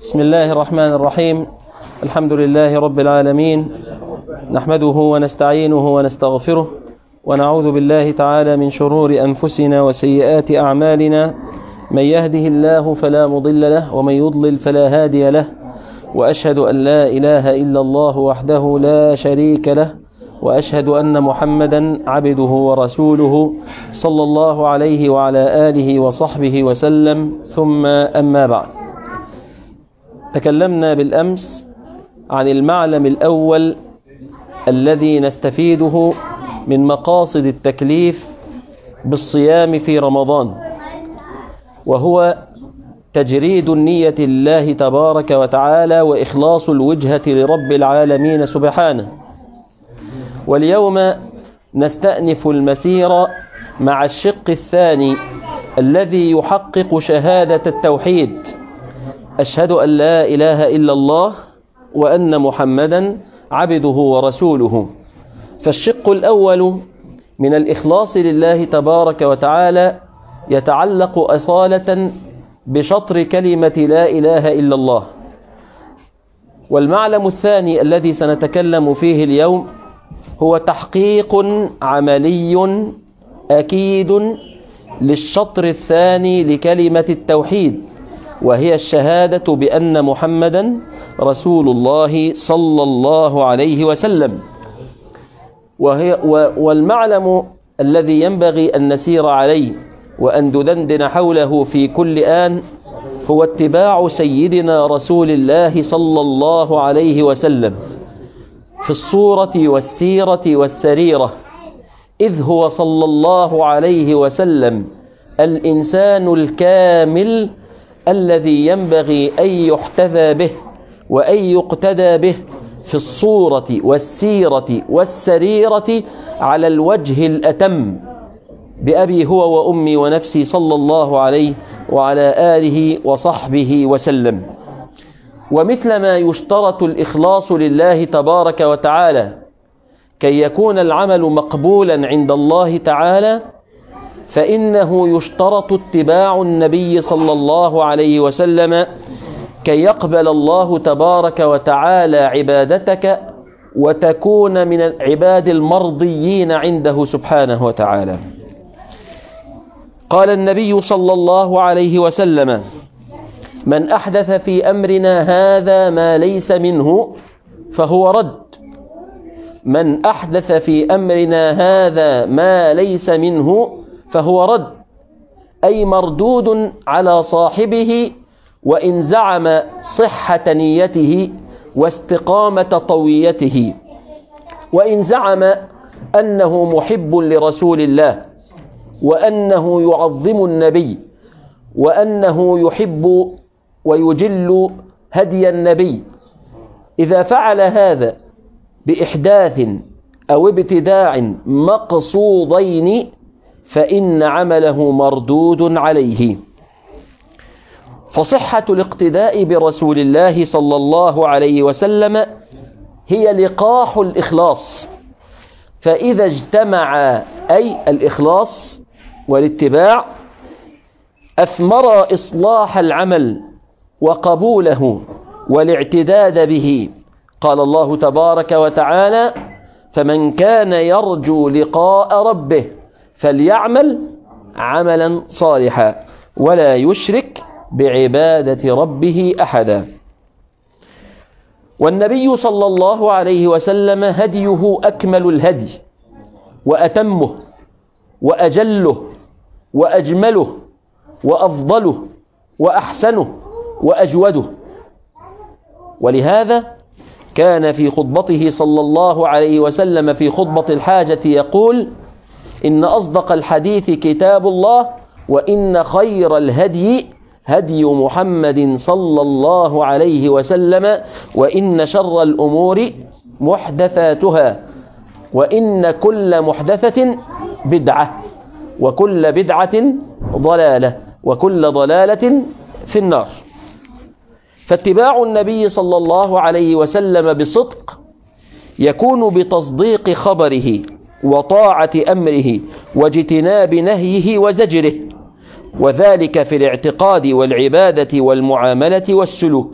بسم الله الرحمن الرحيم الحمد لله رب العالمين نحمده ونستعينه ونستغفره ونعوذ بالله تعالى من شرور أنفسنا وسيئات أعمالنا من يهده الله فلا مضل له ومن يضلل فلا هادي له وأشهد أن لا إله إلا الله وحده لا شريك له وأشهد أن محمدا عبده ورسوله صلى الله عليه وعلى آله وصحبه وسلم ثم أما بعد تكلمنا بالأمس عن المعلم الأول الذي نستفيده من مقاصد التكليف بالصيام في رمضان وهو تجريد النية الله تبارك وتعالى وإخلاص الوجهة لرب العالمين سبحانه واليوم نستأنف المسير مع الشق الثاني الذي يحقق شهادة التوحيد أشهد أن لا إله إلا الله وأن محمدا عبده ورسوله فالشق الأول من الإخلاص لله تبارك وتعالى يتعلق أصالة بشطر كلمة لا إله إلا الله والمعلم الثاني الذي سنتكلم فيه اليوم هو تحقيق عملي أكيد للشطر الثاني لكلمة التوحيد وهي الشهادة بأن محمدا رسول الله صلى الله عليه وسلم وهي والمعلم الذي ينبغي أن نسير عليه وأن ندندن حوله في كل آن هو اتباع سيدنا رسول الله صلى الله عليه وسلم في الصورة والسيرة والسريرة إذ هو صلى الله عليه وسلم الإنسان الكامل الذي ينبغي أن يحتذى به وأن يقتدى به في الصورة والسيرة والسريرة على الوجه الأتم بأبي هو وأمي ونفسي صلى الله عليه وعلى آله وصحبه وسلم ومثل ما يشترط الإخلاص لله تبارك وتعالى كي يكون العمل مقبولا عند الله تعالى فإنه يشترط اتباع النبي صلى الله عليه وسلم كي يقبل الله تبارك وتعالى عبادتك وتكون من العباد المرضيين عنده سبحانه وتعالى قال النبي صلى الله عليه وسلم من أحدث في أمرنا هذا ما ليس منه فهو رد من أحدث في أمرنا هذا ما ليس منه فهو رد أي مردود على صاحبه وإن زعم صحة نيته واستقامة طويته وإن زعم أنه محب لرسول الله وأنه يعظم النبي وأنه يحب ويجل هدي النبي إذا فعل هذا بإحداث أو ابتداع مقصودين فإن عمله مردود عليه فصحة الاقتداء برسول الله صلى الله عليه وسلم هي لقاح الإخلاص فإذا اجتمع أي الإخلاص والاتباع أثمر إصلاح العمل وقبوله والاعتداد به قال الله تبارك وتعالى فمن كان يرجو لقاء ربه فليعمل عملا صالحا ولا يشرك بعبادة ربه أحدا والنبي صلى الله عليه وسلم هديه أكمل الهدي وأتمه وأجله وأجمله وأفضله وأحسنه وأجوده ولهذا كان في خطبته صلى الله عليه وسلم في خطبة الحاجة يقول إن أصدق الحديث كتاب الله وإن خير الهدي هدي محمد صلى الله عليه وسلم وإن شر الأمور محدثاتها وإن كل محدثة بدعة وكل بدعة ضلالة وكل ضلالة في النار فاتباع النبي صلى الله عليه وسلم بصدق يكون بتصديق خبره وطاعة أمره واجتناب نهيه وزجره وذلك في الاعتقاد والعبادة والمعاملة والسلوك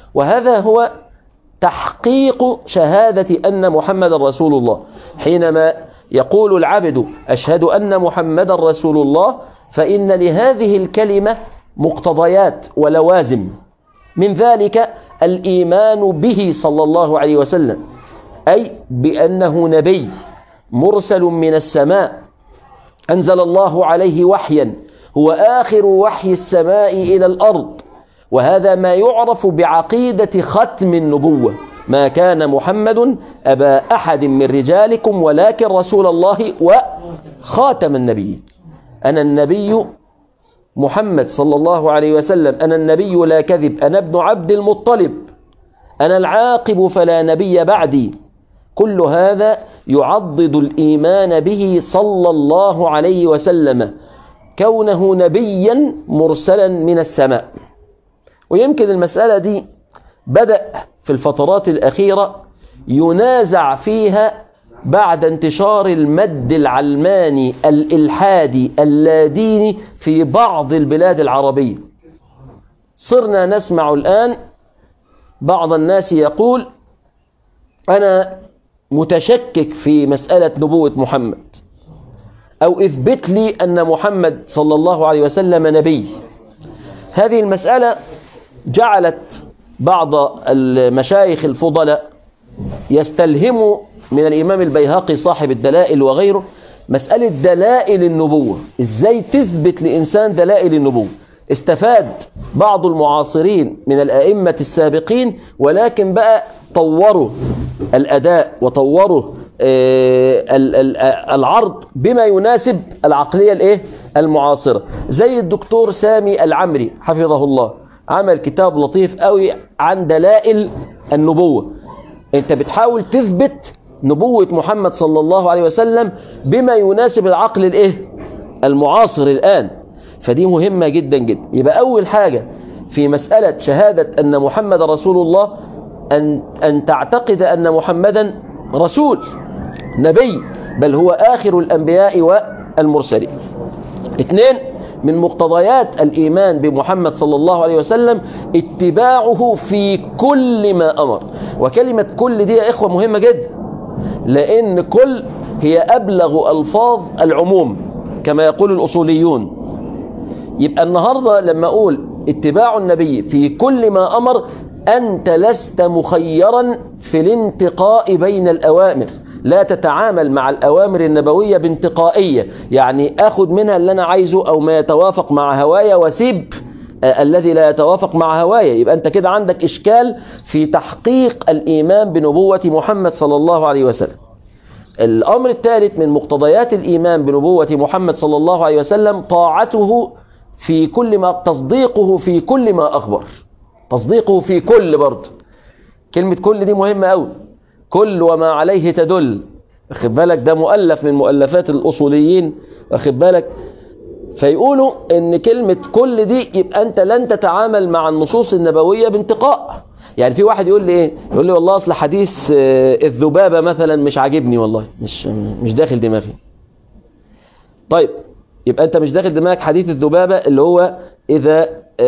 وهذا هو تحقيق شهادة أن محمد رسول الله حينما يقول العبد أشهد أن محمد رسول الله فإن لهذه الكلمة مقتضيات ولوازم من ذلك الإيمان به صلى الله عليه وسلم أي بأنه نبي مرسل من السماء أنزل الله عليه وحيا هو آخر وحي السماء إلى الأرض وهذا ما يعرف بعقيدة ختم النبوة ما كان محمد أبا أحد من رجالكم ولكن رسول الله وخاتم النبي أنا النبي محمد صلى الله عليه وسلم أنا النبي لا كذب أنا ابن عبد المطلب أنا العاقب فلا نبي بعدي كل هذا يعضد الإيمان به صلى الله عليه وسلم كونه نبيا مرسلا من السماء ويمكن المسألة دي بدأ في الفترات الأخيرة ينازع فيها بعد انتشار المد العلماني الإلحادي اللاديني في بعض البلاد العربية صرنا نسمع الآن بعض الناس يقول أنا متشكك في مسألة نبوة محمد أو اثبت لي أن محمد صلى الله عليه وسلم نبي هذه المسألة جعلت بعض المشايخ الفضلاء يستلهم من الإمام البيهقي صاحب الدلائل وغيره مسألة دلائل النبوة إزاي تثبت لإنسان دلائل النبوة استفاد بعض المعاصرين من الأئمة السابقين ولكن بقى طوروا الأداء وطوروا العرض بما يناسب العقلية الايه المعاصرة زي الدكتور سامي العمري حفظه الله عمل كتاب لطيف قوي عن دلائل النبوة انت بتحاول تثبت نبوة محمد صلى الله عليه وسلم بما يناسب العقل الايه المعاصر الآن فدي مهمة جدا جدا يبقى أول حاجة في مسألة شهادة أن محمد رسول الله أن, أن تعتقد أن محمدا رسول نبي بل هو آخر الأنبياء والمرسلين اثنين من مقتضيات الإيمان بمحمد صلى الله عليه وسلم اتباعه في كل ما أمر وكلمة كل دي يا إخوة مهمة جدا لأن كل هي أبلغ ألفاظ العموم كما يقول الأصوليون يبقى النهاردة لما أقول اتباع النبي في كل ما أمر أنت لست مخيرا في الانتقاء بين الأوامر لا تتعامل مع الأوامر النبوية بانتقائية يعني أخذ منها اللي أنا عايزه أو ما يتوافق مع هوايا وسيب آه الذي لا يتوافق مع هوايا يبقى أنت كده عندك إشكال في تحقيق الإيمان بنبوة محمد صلى الله عليه وسلم الأمر الثالث من مقتضيات الإيمان بنبوة محمد صلى الله عليه وسلم طاعته في كل ما تصديقه في كل ما أخبر تصديقه في كل برضه كلمة كل دي مهمة أوي كل وما عليه تدل واخد بالك ده مؤلف من مؤلفات الأصوليين واخد بالك فيقولوا ان كلمة كل دي يبقى انت لن تتعامل مع النصوص النبوية بانتقاء يعني في واحد يقول لي ايه يقول لي والله اصل حديث الذبابة مثلا مش عاجبني والله مش مش داخل دماغي طيب يبقى انت مش داخل دماغك حديث الذبابة اللي هو اذا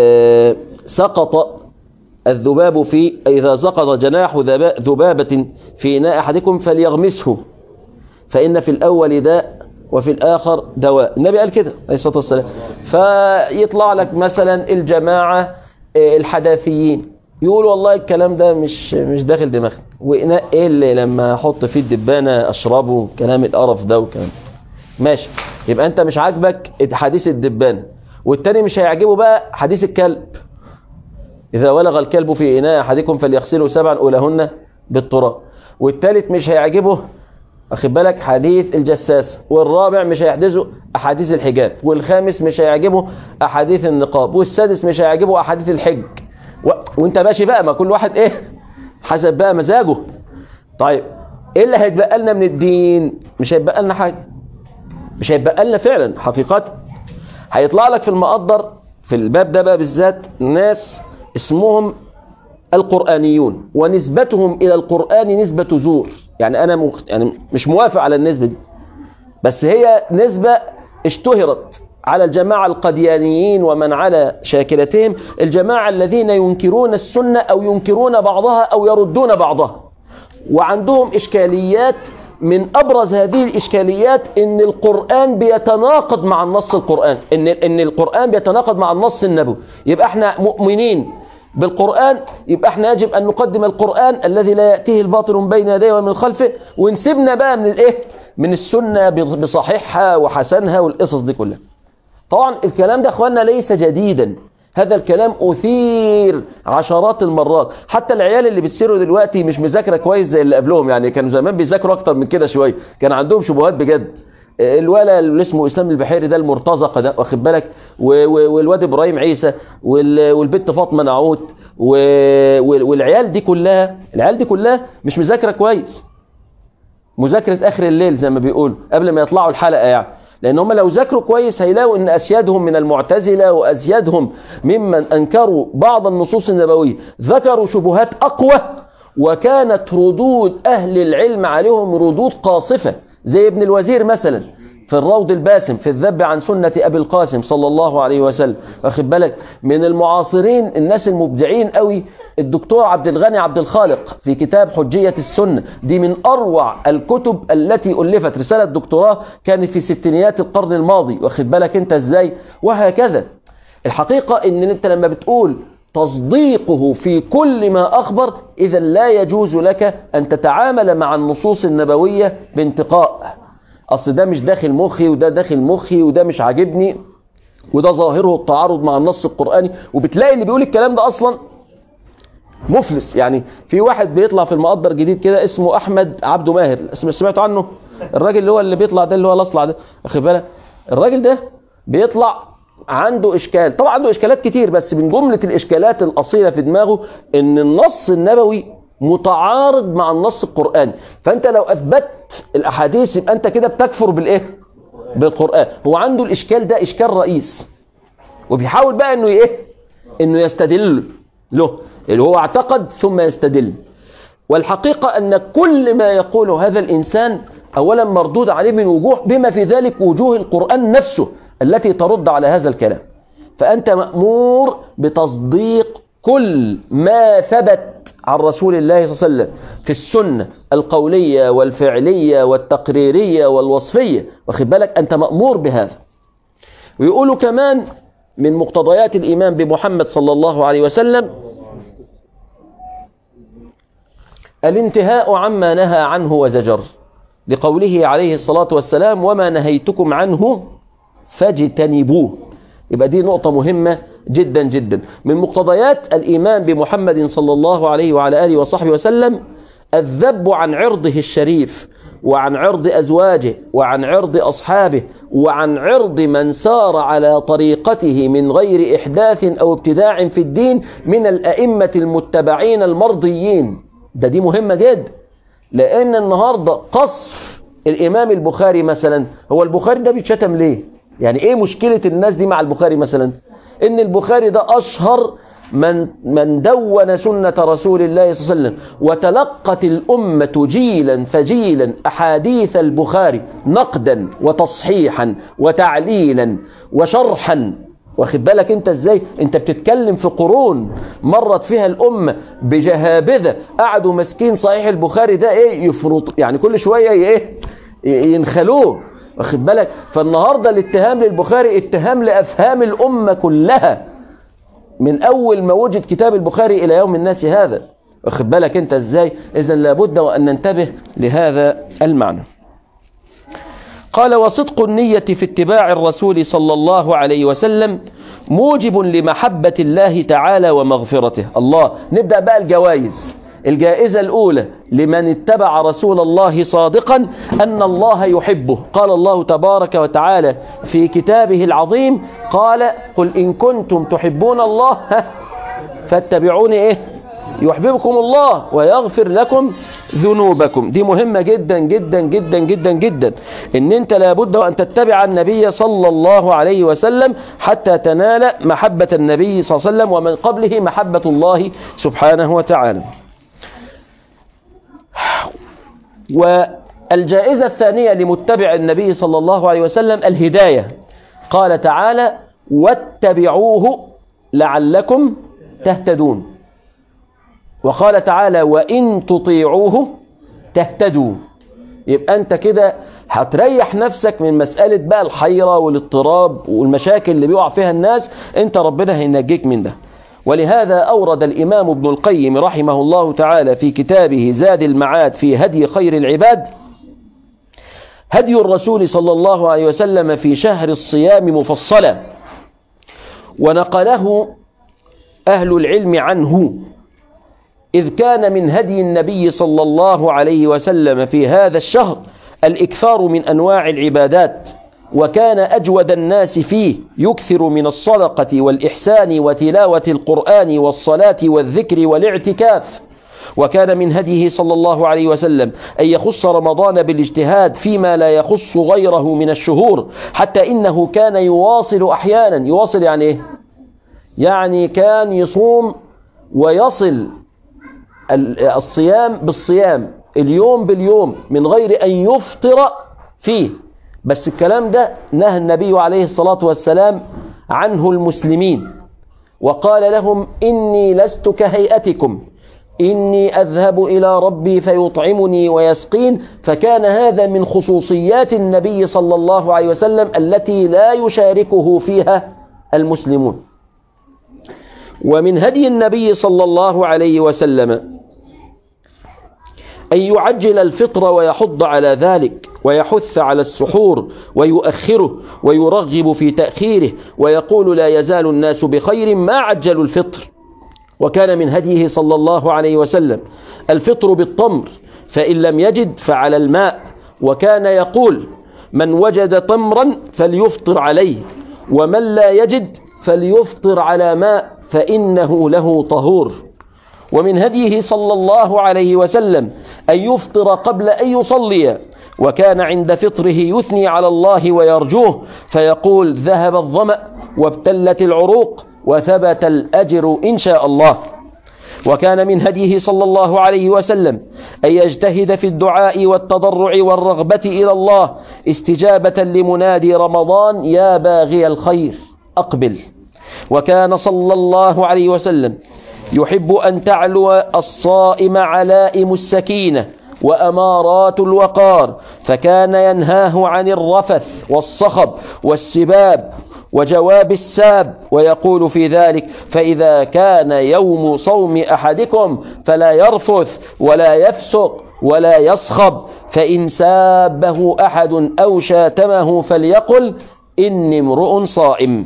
سقط الذباب في إذا سقط جناح ذبابة في إناء أحدكم فليغمسه فإن في الأول داء وفي الآخر دواء النبي قال كده عليه الصلاة والسلام فيطلع لك مثلا الجماعة الحداثيين يقول والله الكلام ده مش مش داخل دماغي وإناء إيه اللي لما أحط فيه الدبانة أشربه كلام القرف ده وكلام ماشي يبقى أنت مش عاجبك حديث الدبانة والتاني مش هيعجبه بقى حديث الكلب إذا ولغ الكلب في إناء أحدكم فليغسله سبعا أولهن بالتراب والثالث مش هيعجبه أخد بالك حديث الجساس والرابع مش هيحدثه أحاديث الحجاب والخامس مش هيعجبه أحاديث النقاب والسادس مش هيعجبه أحاديث الحج و... وانت ماشي بقى ما كل واحد ايه حسب بقى مزاجه طيب ايه اللي هيتبقى لنا من الدين مش هيتبقى لنا حاجة مش هيتبقى لنا فعلا حقيقة هيطلع لك في المقدر في الباب ده بقى بالذات ناس اسمهم القرآنيون ونسبتهم إلى القرآن نسبة زور يعني أنا مخ... يعني مش موافق على النسبة دي بس هي نسبة اشتهرت على الجماعة القديانيين ومن على شاكلتهم الجماعة الذين ينكرون السنة أو ينكرون بعضها أو يردون بعضها وعندهم إشكاليات من أبرز هذه الإشكاليات إن القرآن بيتناقض مع النص القرآن إن, إن القرآن بيتناقض مع النص النبوي يبقى احنا مؤمنين بالقرآن يبقى احنا يجب أن نقدم القرآن الذي لا يأتيه الباطل من بين يديه ومن خلفه ونسيبنا بقى من الايه من السنة بصحيحها وحسنها والقصص دي كلها طبعا الكلام ده اخواننا ليس جديدا هذا الكلام أثير عشرات المرات حتى العيال اللي بتصيروا دلوقتي مش مذاكرة كويس زي اللي قبلهم يعني كانوا زمان بيذاكروا أكتر من كده شوية كان عندهم شبهات بجد الولا اللي اسمه اسلام البحيري ده المرتزقه ده واخد بالك والواد ابراهيم عيسى والبنت فاطمه نعوت والعيال دي كلها العيال دي كلها مش مذاكره كويس مذاكره اخر الليل زي ما بيقولوا قبل ما يطلعوا الحلقه يعني لان هم لو ذاكروا كويس هيلاقوا ان اسيادهم من المعتزله واسيادهم ممن انكروا بعض النصوص النبويه ذكروا شبهات اقوى وكانت ردود اهل العلم عليهم ردود قاصفه زي ابن الوزير مثلا في الروض الباسم في الذب عن سنة أبي القاسم صلى الله عليه وسلم واخد بالك من المعاصرين الناس المبدعين قوي الدكتور عبد الغني عبد الخالق في كتاب حجية السنة دي من أروع الكتب التي ألفت رسالة دكتوراه كانت في ستينيات القرن الماضي واخد بالك أنت إزاي وهكذا الحقيقة إن أنت لما بتقول تصديقه في كل ما أخبر إذا لا يجوز لك أن تتعامل مع النصوص النبوية بانتقاء أصل ده مش داخل مخي وده داخل مخي وده مش عاجبني وده ظاهره التعارض مع النص القرآني وبتلاقي اللي بيقول الكلام ده أصلا مفلس يعني في واحد بيطلع في المقدر جديد كده اسمه أحمد عبده ماهر سمعتوا عنه الراجل اللي هو اللي بيطلع ده اللي هو الأصلع ده واخد بالك الراجل ده بيطلع عنده إشكال طبعا عنده إشكالات كتير بس من جملة الإشكالات الأصيلة في دماغه إن النص النبوي متعارض مع النص القرآني فأنت لو أثبت الأحاديث يبقى أنت كده بتكفر بالإيه بالقرآن هو عنده الإشكال ده إشكال رئيس وبيحاول بقى إنه إيه إنه يستدل له اللي هو اعتقد ثم يستدل والحقيقة أن كل ما يقوله هذا الإنسان أولا مردود عليه من وجوه بما في ذلك وجوه القرآن نفسه التي ترد على هذا الكلام فأنت مأمور بتصديق كل ما ثبت عن رسول الله صلى الله عليه وسلم في السنة القولية والفعلية والتقريرية والوصفية واخد بالك أنت مأمور بهذا ويقولوا كمان من مقتضيات الإيمان بمحمد صلى الله عليه وسلم الانتهاء عما نهى عنه وزجر لقوله عليه الصلاة والسلام وما نهيتكم عنه فاجتنبوه يبقى دي نقطة مهمة جدا جدا من مقتضيات الإيمان بمحمد صلى الله عليه وعلى آله وصحبه وسلم الذب عن عرضه الشريف وعن عرض أزواجه وعن عرض أصحابه وعن عرض من سار على طريقته من غير إحداث أو ابتداع في الدين من الأئمة المتبعين المرضيين ده دي مهمة جدا لأن النهاردة قصف الإمام البخاري مثلا هو البخاري ده بيتشتم ليه يعني إيه مشكلة الناس دي مع البخاري مثلا إن البخاري ده أشهر من من دون سنة رسول الله صلى الله عليه وسلم وتلقت الأمة جيلا فجيلا أحاديث البخاري نقدا وتصحيحا وتعليلا وشرحا واخد بالك انت ازاي انت بتتكلم في قرون مرت فيها الامه بجهابذه قعدوا ماسكين صحيح البخاري ده ايه يفرط يعني كل شويه ايه ينخلوه واخد بالك فالنهارده الاتهام للبخاري اتهام لافهام الامه كلها من اول ما وجد كتاب البخاري الى يوم الناس هذا واخد بالك انت ازاي اذا لابد وان ننتبه لهذا المعنى قال وصدق النية في اتباع الرسول صلى الله عليه وسلم موجب لمحبة الله تعالى ومغفرته الله نبدأ بقى الجوائز الجائزة الأولى لمن اتبع رسول الله صادقا أن الله يحبه قال الله تبارك وتعالى في كتابه العظيم قال قل إن كنتم تحبون الله فاتبعوني إيه يحببكم الله ويغفر لكم ذنوبكم دي مهمة جدا جدا جدا جدا جدا ان انت لابد وان تتبع النبي صلى الله عليه وسلم حتى تنال محبة النبي صلى الله عليه وسلم ومن قبله محبة الله سبحانه وتعالى والجائزة الثانية لمتبع النبي صلى الله عليه وسلم الهداية قال تعالى واتبعوه لعلكم تهتدون وقال تعالى وإن تطيعوه تهتدوا يبقى أنت كده هتريح نفسك من مسألة بقى الحيرة والاضطراب والمشاكل اللي بيقع فيها الناس أنت ربنا هينجيك من ده ولهذا أورد الإمام ابن القيم رحمه الله تعالى في كتابه زاد المعاد في هدي خير العباد هدي الرسول صلى الله عليه وسلم في شهر الصيام مفصلا ونقله أهل العلم عنه إذ كان من هدي النبي صلى الله عليه وسلم في هذا الشهر الإكثار من أنواع العبادات وكان أجود الناس فيه يكثر من الصدقة والإحسان وتلاوة القرآن والصلاة والذكر والاعتكاف وكان من هديه صلى الله عليه وسلم أن يخص رمضان بالاجتهاد فيما لا يخص غيره من الشهور حتى إنه كان يواصل أحيانا يواصل يعني إيه؟ يعني كان يصوم ويصل الصيام بالصيام اليوم باليوم من غير أن يفطر فيه بس الكلام ده نهى النبي عليه الصلاة والسلام عنه المسلمين وقال لهم إني لست كهيئتكم إني أذهب إلى ربي فيطعمني ويسقين فكان هذا من خصوصيات النبي صلى الله عليه وسلم التي لا يشاركه فيها المسلمون ومن هدي النبي صلى الله عليه وسلم أن يعجل الفطر ويحض على ذلك ويحث على السحور ويؤخره ويرغب في تأخيره ويقول لا يزال الناس بخير ما عجلوا الفطر وكان من هديه صلى الله عليه وسلم الفطر بالتمر فإن لم يجد فعلى الماء وكان يقول من وجد تمرا فليفطر عليه ومن لا يجد فليفطر على ماء فإنه له طهور ومن هديه صلى الله عليه وسلم أن يفطر قبل أن يصلي وكان عند فطره يثني على الله ويرجوه فيقول ذهب الظمأ وابتلت العروق وثبت الأجر إن شاء الله وكان من هديه صلى الله عليه وسلم أن يجتهد في الدعاء والتضرع والرغبة إلى الله استجابة لمنادي رمضان يا باغي الخير أقبل وكان صلى الله عليه وسلم يحب أن تعلو الصائم علائم السكينة وأمارات الوقار فكان ينهاه عن الرفث والصخب والسباب وجواب الساب ويقول في ذلك فإذا كان يوم صوم أحدكم فلا يرفث ولا يفسق ولا يصخب فإن سابه أحد أو شاتمه فليقل إني امرؤ صائم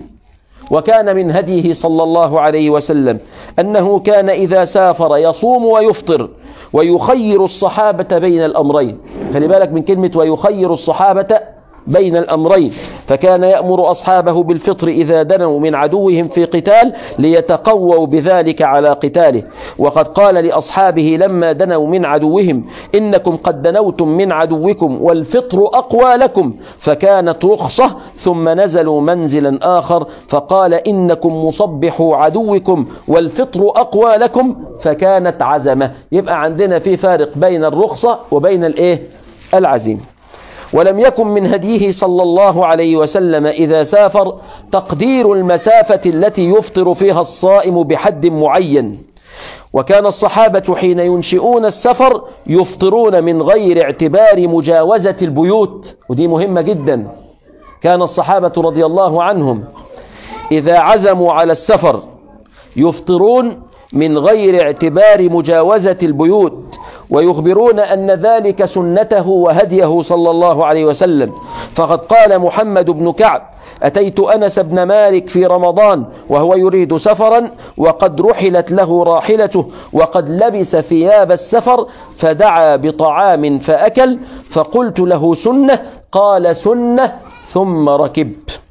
وكان من هديه صلى الله عليه وسلم أنه كان إذا سافر يصوم ويفطر ويخير الصحابة بين الأمرين خلي بالك من كلمة ويخير الصحابة بين الأمرين فكان يأمر أصحابه بالفطر إذا دنوا من عدوهم في قتال ليتقووا بذلك على قتاله وقد قال لأصحابه لما دنوا من عدوهم إنكم قد دنوتم من عدوكم والفطر أقوى لكم فكانت رخصة ثم نزلوا منزلا آخر فقال إنكم مصبحوا عدوكم والفطر أقوى لكم فكانت عزمة يبقى عندنا في فارق بين الرخصة وبين الإيه العزيمة ولم يكن من هديه صلى الله عليه وسلم إذا سافر تقدير المسافة التي يفطر فيها الصائم بحد معين وكان الصحابة حين ينشئون السفر يفطرون من غير اعتبار مجاوزة البيوت ودي مهمة جدا كان الصحابة رضي الله عنهم إذا عزموا على السفر يفطرون من غير اعتبار مجاوزة البيوت ويخبرون أن ذلك سنته وهديه صلى الله عليه وسلم فقد قال محمد بن كعب أتيت أنس بن مالك في رمضان وهو يريد سفرا وقد رحلت له راحلته وقد لبس ثياب السفر فدعا بطعام فأكل فقلت له سنة قال سنة ثم ركب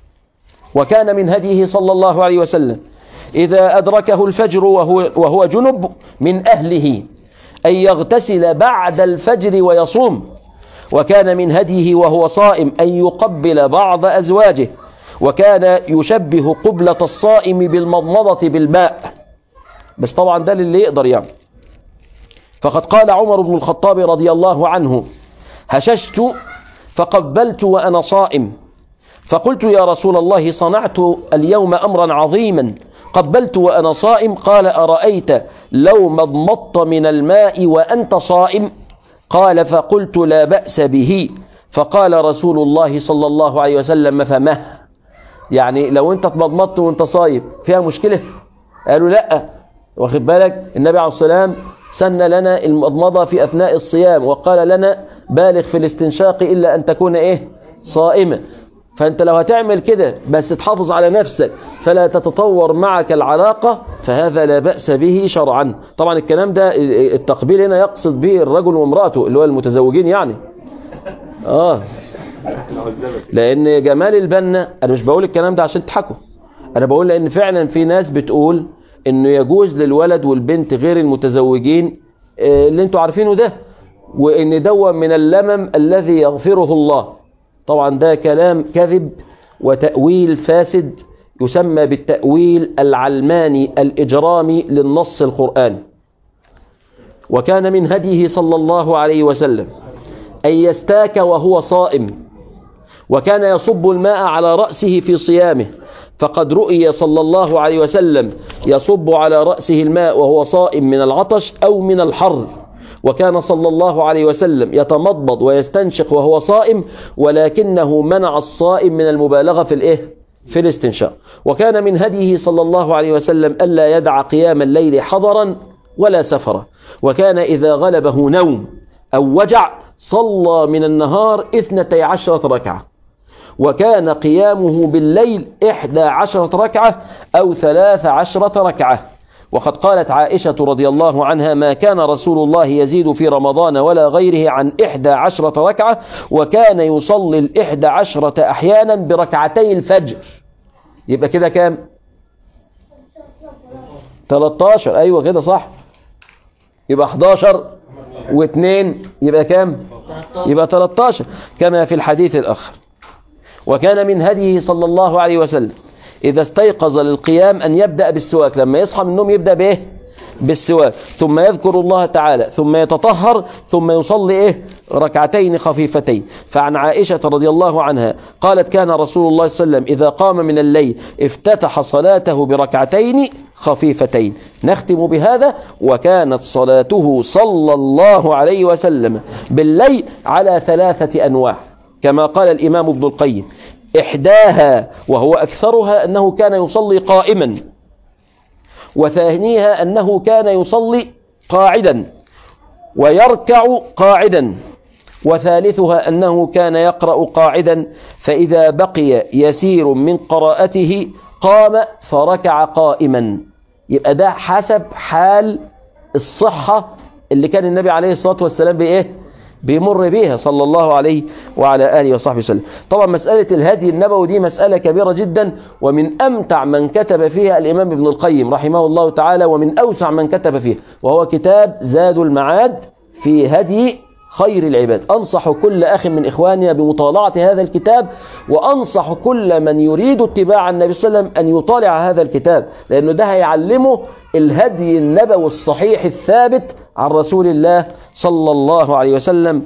وكان من هديه صلى الله عليه وسلم إذا أدركه الفجر وهو, وهو جنب من أهله أن يغتسل بعد الفجر ويصوم وكان من هديه وهو صائم أن يقبل بعض أزواجه وكان يشبه قبلة الصائم بالمضمضة بالماء بس طبعا ده للي يقدر يعني فقد قال عمر بن الخطاب رضي الله عنه هششت فقبلت وأنا صائم فقلت يا رسول الله صنعت اليوم أمرا عظيما قبلت وأنا صائم قال أرأيت لو مضمضت من الماء وأنت صائم قال فقلت لا بأس به فقال رسول الله صلى الله عليه وسلم فمه يعني لو انت اتمضمضت وانت صايم فيها مشكلة قالوا لا واخد بالك النبي عليه الصلاة والسلام سن لنا المضمضة في أثناء الصيام وقال لنا بالغ في الاستنشاق إلا أن تكون إيه صائمة فأنت لو هتعمل كده بس تحافظ على نفسك فلا تتطور معك العلاقة فهذا لا بأس به شرعا طبعا الكلام ده التقبيل هنا يقصد به الرجل وامرأته اللي هو المتزوجين يعني آه لأن جمال البنا أنا مش بقول الكلام ده عشان تضحكوا أنا بقول لأن فعلا في ناس بتقول إنه يجوز للولد والبنت غير المتزوجين آه، اللي انتوا عارفينه ده وإن دوا من اللمم الذي يغفره الله طبعا ده كلام كذب وتأويل فاسد يسمى بالتأويل العلماني الإجرامي للنص القرآني وكان من هديه صلى الله عليه وسلم أن يستاك وهو صائم وكان يصب الماء على رأسه في صيامه فقد رؤي صلى الله عليه وسلم يصب على رأسه الماء وهو صائم من العطش أو من الحر وكان صلى الله عليه وسلم يتمضمض ويستنشق وهو صائم ولكنه منع الصائم من المبالغة في الإيه؟ في الاستنشاق وكان من هديه صلى الله عليه وسلم ألا يدع قيام الليل حضرا ولا سفرا وكان إذا غلبه نوم أو وجع صلى من النهار اثنتي عشرة ركعة وكان قيامه بالليل إحدى عشرة ركعة أو ثلاث عشرة ركعة وقد قالت عائشة رضي الله عنها ما كان رسول الله يزيد في رمضان ولا غيره عن إحدى عشرة ركعة وكان يصلي الإحدى عشرة أحيانا بركعتي الفجر يبقى كده كام 13 أيوة كده صح يبقى 11 و2 يبقى كام يبقى 13 كما في الحديث الآخر وكان من هديه صلى الله عليه وسلم إذا استيقظ للقيام أن يبدأ بالسواك لما يصحى من النوم يبدأ بإيه بالسواك ثم يذكر الله تعالى ثم يتطهر ثم يصلي إيه ركعتين خفيفتين فعن عائشة رضي الله عنها قالت كان رسول الله صلى الله عليه وسلم إذا قام من الليل افتتح صلاته بركعتين خفيفتين نختم بهذا وكانت صلاته صلى الله عليه وسلم بالليل على ثلاثة أنواع كما قال الإمام ابن القيم إحداها وهو أكثرها أنه كان يصلي قائما وثانيها أنه كان يصلي قاعدا ويركع قاعدا وثالثها أنه كان يقرأ قاعدا فإذا بقي يسير من قراءته قام فركع قائما يبقى ده حسب حال الصحة اللي كان النبي عليه الصلاة والسلام بإيه بيمر بيها صلى الله عليه وعلى آله وصحبه وسلم طبعا مسألة الهدي النبوي دي مسألة كبيرة جدا ومن أمتع من كتب فيها الإمام ابن القيم رحمه الله تعالى ومن أوسع من كتب فيها وهو كتاب زاد المعاد في هدي خير العباد أنصح كل أخ من إخواننا بمطالعة هذا الكتاب وأنصح كل من يريد اتباع النبي صلى الله عليه وسلم أن يطالع هذا الكتاب لأنه ده هيعلمه الهدي النبوي الصحيح الثابت عن رسول الله صلى الله عليه وسلم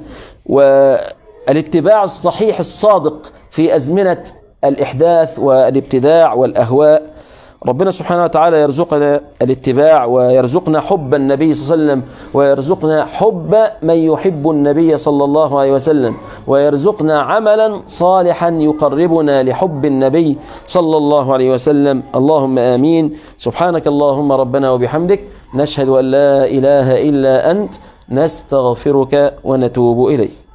والاتباع الصحيح الصادق في أزمنة الإحداث والابتداع والأهواء ربنا سبحانه وتعالى يرزقنا الاتباع ويرزقنا حب النبي صلى الله عليه وسلم ويرزقنا حب من يحب النبي صلى الله عليه وسلم ويرزقنا عملا صالحا يقربنا لحب النبي صلى الله عليه وسلم اللهم آمين سبحانك اللهم ربنا وبحمدك نشهد أن لا إله إلا أنت نستغفرك ونتوب إليك